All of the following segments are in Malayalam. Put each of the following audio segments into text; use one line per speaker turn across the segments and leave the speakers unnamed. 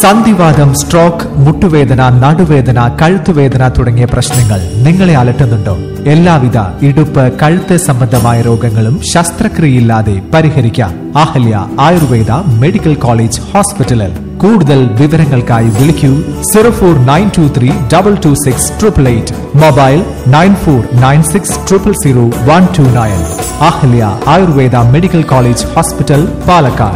സന്ധിവാദം സ്ട്രോക്ക് മുട്ടുവേദന നടുവേദന കഴുത്തുവേദന തുടങ്ങിയ പ്രശ്നങ്ങൾ നിങ്ങളെ അലട്ടുന്നുണ്ടോ എല്ലാവിധ ഇടുപ്പ് കഴുത്ത് സംബന്ധമായ രോഗങ്ങളും ശസ്ത്രക്രിയയില്ലാതെ പരിഹരിക്കാം അഹല്യ ആയുർവേദ മെഡിക്കൽ കോളേജ് ഹോസ്പിറ്റലിൽ കൂടുതൽ വിവരങ്ങൾക്കായി വിളിക്കൂ zero four nine two three double two six triple eight mobile nine four nine six triple zero one two nine Ahalya Ayurveda medical college hospital Palakkad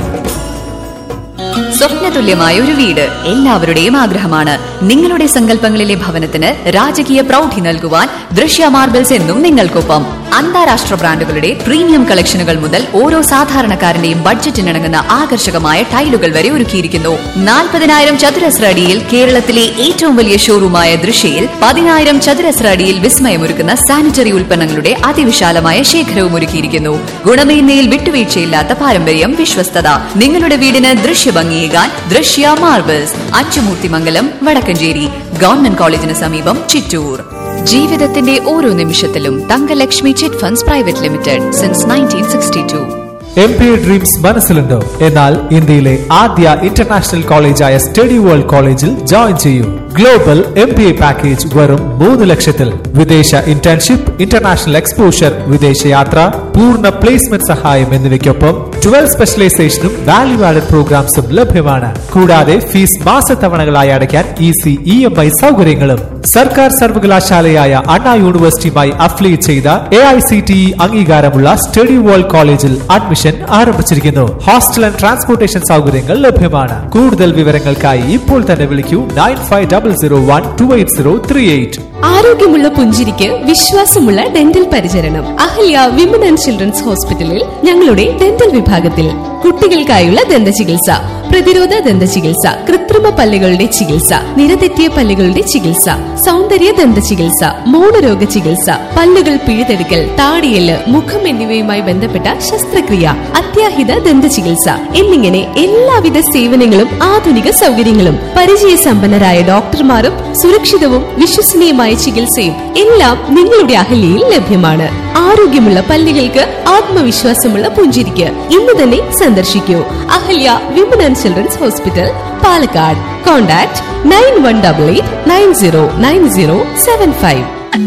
സ്വപ്നതുല്യമായ ഒരു വീട് എല്ലാവരുടെയും ആഗ്രഹമാണ് നിങ്ങളുടെ സങ്കല്പങ്ങളിലെ ഭവനത്തിന് രാജകീയ പ്രൗഢി നൽകുവാൻ ദൃശ്യ മാർബിൾസ് എന്നും നിങ്ങൾക്കൊപ്പം അന്താരാഷ്ട്ര ബ്രാൻഡുകളുടെ പ്രീമിയം കളക്ഷനുകൾ മുതൽ ഓരോ സാധാരണക്കാരന്റെയും ബഡ്ജറ്റിനിണങ്ങുന്ന ആകർഷകമായ ടൈലുകൾ വരെ ഒരുക്കിയിരിക്കുന്നു നാൽപ്പതിനായിരം ചതുരശ്ര അടിയിൽ കേരളത്തിലെ ഏറ്റവും വലിയ ഷോറൂമായ ദൃശ്യയിൽ പതിനായിരം ചതുരശ്ര അടിയിൽ വിസ്മയമൊരുക്കുന്ന സാനിറ്ററി ഉൽപ്പന്നങ്ങളുടെ അതിവിശാലമായ ശേഖരവും ഒരുക്കിയിരിക്കുന്നു ഗുണമേന്മയിൽ വിട്ടുവീഴ്ചയില്ലാത്ത പാരമ്പര്യം വിശ്വസ്തത നിങ്ങളുടെ വീടിന് ദൃശ്യഭംഗിയേകാൻ ദൃശ്യ മാർബിൾസ് അച്ചുമൂർത്തിമംഗലം വടക്കഞ്ചേരി ഗവൺമെന്റ് കോളേജിന് സമീപം ചിറ്റൂർ ജീവിതത്തിന്റെ ഓരോ നിമിഷത്തിലും Thangalakshmi chit funds private limited since nineteen sixty two
M B dreams മനസ്സിലുണ്ടോ എന്നാൽ ഇന്ത്യയിലെ ആദ്യ ഇന്റർനാഷണൽ കോളേജായ സ്റ്റഡി വേൾഡ് കോളേജിൽ ജോയിൻ ചെയ്യൂ global M B A package വെറും മൂന്ന് ലക്ഷത്തിൽ വിദേശ ഇന്റേൺഷിപ്പ് ഇന്റർനാഷണൽ എക്സ്പോഷർ വിദേശയാത്ര പൂർണ്ണ പ്ലേസ്മെന്റ് സഹായം എന്നിവയ്ക്കൊപ്പം ട്വൽവ് സ്പെഷ്യലൈസേഷനും വാല്യൂ ആഡഡ് പ്രോഗ്രാംസും ലഭ്യമാണ് കൂടാതെ ഫീസ് മാസത്തവണകളായി അടയ്ക്കാൻ ഈസി ഇ എം ഐ സൗകര്യങ്ങളും സർക്കാർ സർവകലാശാലയായ അണ്ണാ യൂണിവേഴ്സിറ്റിയുമായി അഫിലിയേറ്റ് ചെയ്ത A I C T E അംഗീകാരമുള്ള സ്റ്റഡി വേൾഡ് കോളേജിൽ അഡ്മിഷൻ ആരംഭിച്ചിരിക്കുന്നു ഹോസ്റ്റൽ ആൻഡ് ട്രാൻസ്പോർട്ടേഷൻ സൗകര്യങ്ങൾ ലഭ്യമാണ് കൂടുതൽ വിവരങ്ങൾക്കായി ഇപ്പോൾ തന്നെ വിളിക്കൂ nine five double zero one two eight zero three eight
ആരോഗ്യമുള്ള പുഞ്ചിരിക്ക് വിശ്വാസമുള്ള ഡെന്റൽ പരിചരണം അഹല്യ വിമൻ ആൻഡ് ചിൽഡ്രൻസ് ഹോസ്പിറ്റലിൽ ഞങ്ങളുടെ ഡെന്റൽ വിഭാഗത്തിൽ കുട്ടികൾക്കായുള്ള ദന്ത ചികിത്സ പ്രതിരോധ ദന്ത ചികിത്സ കൃത്രിമ പല്ലുകളുടെ ചികിത്സ നിരതെറ്റിയ പല്ലുകളുടെ ചികിത്സ സൗന്ദര്യ ദന്ത ചികിത്സ മോണരോഗ ചികിത്സ പല്ലുകൾ പിഴുതെടുക്കൽ താടിയല് മുഖം എന്നിവയുമായി ബന്ധപ്പെട്ട ശസ്ത്രക്രിയ അത്യാഹിത ദന്ത ചികിത്സ എന്നിങ്ങനെ എല്ലാവിധ സേവനങ്ങളും ആധുനിക സൗകര്യങ്ങളും പരിചയസമ്പന്നരായ ഡോക്ടർമാരും സുരക്ഷിതവും വിശ്വസനീയമായ ചികിത്സയും എല്ലാം നിങ്ങളുടെ അഹല്യയിൽ ലഭ്യമാണ് ആരോഗ്യമുള്ള പല്ലുകൾക്ക് ആത്മവിശ്വാസമുള്ള പുഞ്ചിരിക്ക് ഇന്ന് തന്നെ സന്ദർശിക്കൂ Ahalya women and children's hospital Palakkad contact nine one double eight nine zero nine zero seven five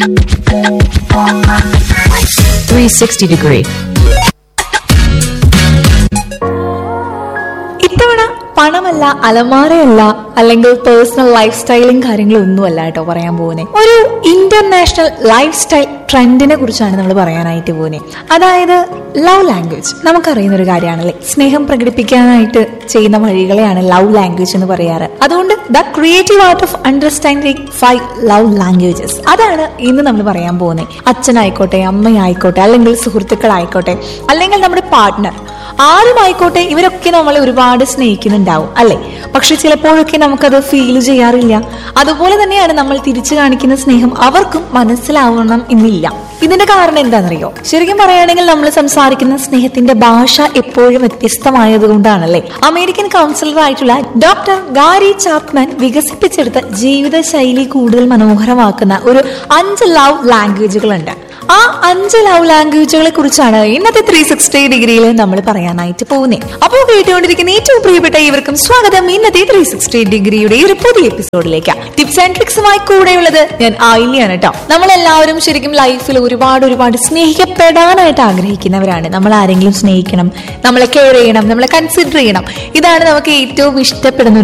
360 degree.
ഇത്തവണ പണമല്ല അലമാരയല്ല അല്ലെങ്കിൽ പേഴ്സണൽ ലൈഫ് സ്റ്റൈലും കാര്യങ്ങളും ഒന്നുമല്ല കേട്ടോ പറയാൻ പോകുന്നത് ഒരു ഇന്റർനാഷണൽ ലൈഫ് സ്റ്റൈൽ ട്രെൻഡിനെ കുറിച്ചാണ് നമ്മൾ പറയാനായിട്ട് പോകുന്നത് അതായത് ലവ് ലാംഗ്വേജ് നമുക്കറിയുന്ന ഒരു കാര്യമാണല്ലേ സ്നേഹം പ്രകടിപ്പിക്കാനായിട്ട് ചെയ്യുന്ന വഴികളെയാണ് ലവ് ലാംഗ്വേജ് എന്ന് പറയാറ് അതുകൊണ്ട് the creative art of understanding five love languages അതാണ് ഇന്ന് നമ്മൾ പറയാൻ പോകുന്നത് അച്ഛനായിക്കോട്ടെ അമ്മയായിക്കോട്ടെ അല്ലെങ്കിൽ സുഹൃത്തുക്കളായിക്കോട്ടെ അല്ലെങ്കിൽ നമ്മുടെ പാർട്ട്ണർ ആരുമായിക്കോട്ടെ ഇവരൊക്കെ നമ്മളെ ഒരുപാട് സ്നേഹിക്കുന്നുണ്ടാവും അല്ലെ പക്ഷെ ചിലപ്പോഴൊക്കെ നമുക്കത് ഫീൽ ചെയ്യാറില്ല അതുപോലെ തന്നെയാണ് നമ്മൾ തിരിച്ചു കാണിക്കുന്ന സ്നേഹം അവർക്കും മനസ്സിലാവണം എന്നില്ല ഇതിന്റെ കാരണം എന്താണെന്നറിയോ ശരിക്കും പറയുകയാണെങ്കിൽ നമ്മൾ സംസാരിക്കുന്ന സ്നേഹത്തിന്റെ ഭാഷ എപ്പോഴും വ്യത്യസ്തമായത് കൊണ്ടാണല്ലേ അമേരിക്കൻ കൗൺസിലർ ആയിട്ടുള്ള ഡോക്ടർ ഗാരി ചാപ്മാൻ വികസിപ്പിച്ചെടുത്ത ജീവിതശൈലി കൂടുതൽ മനോഹരമാക്കുന്ന ഒരു അഞ്ച് ലവ് ലാംഗ്വേജുകളുണ്ട് ആ അഞ്ച് ലവ് ലാംഗ്വേജുകളെ കുറിച്ചാണ് ഇന്നത്തെ ത്രീ സിക്സ്റ്റി ഡിഗ്രിയിൽ നമ്മൾ പറയാനായിട്ട് പോകുന്നത് അപ്പോൾ കേട്ടുകൊണ്ടിരിക്കുന്ന ഏറ്റവും പ്രിയപ്പെട്ട ഇവർക്കും സ്വാഗതം ഇന്നത്തെ ത്രീ സിക്സ്റ്റി ഡിഗ്രിയുടെ ഒരു പുതിയ എപ്പിസോഡിലേക്ക് ടിപ്സ് ആൻഡ് ട്രിക്സുമായി കൂടെയുള്ളത് ഞാൻ ആയില്യാണ് കേട്ടോ നമ്മളെല്ലാവരും ശരിക്കും ലൈഫിൽ ഒരുപാട് ഒരുപാട് സ്നേഹിക്കപ്പെടാനായിട്ട് ആഗ്രഹിക്കുന്നവരാണ് നമ്മൾ ആരെങ്കിലും സ്നേഹിക്കണം നമ്മളെ കെയർ ചെയ്യണം നമ്മളെ കൺസിഡർ ചെയ്യണം ഇതാണ് നമുക്ക് ഏറ്റവും ഇഷ്ടപ്പെടുന്ന ഒരു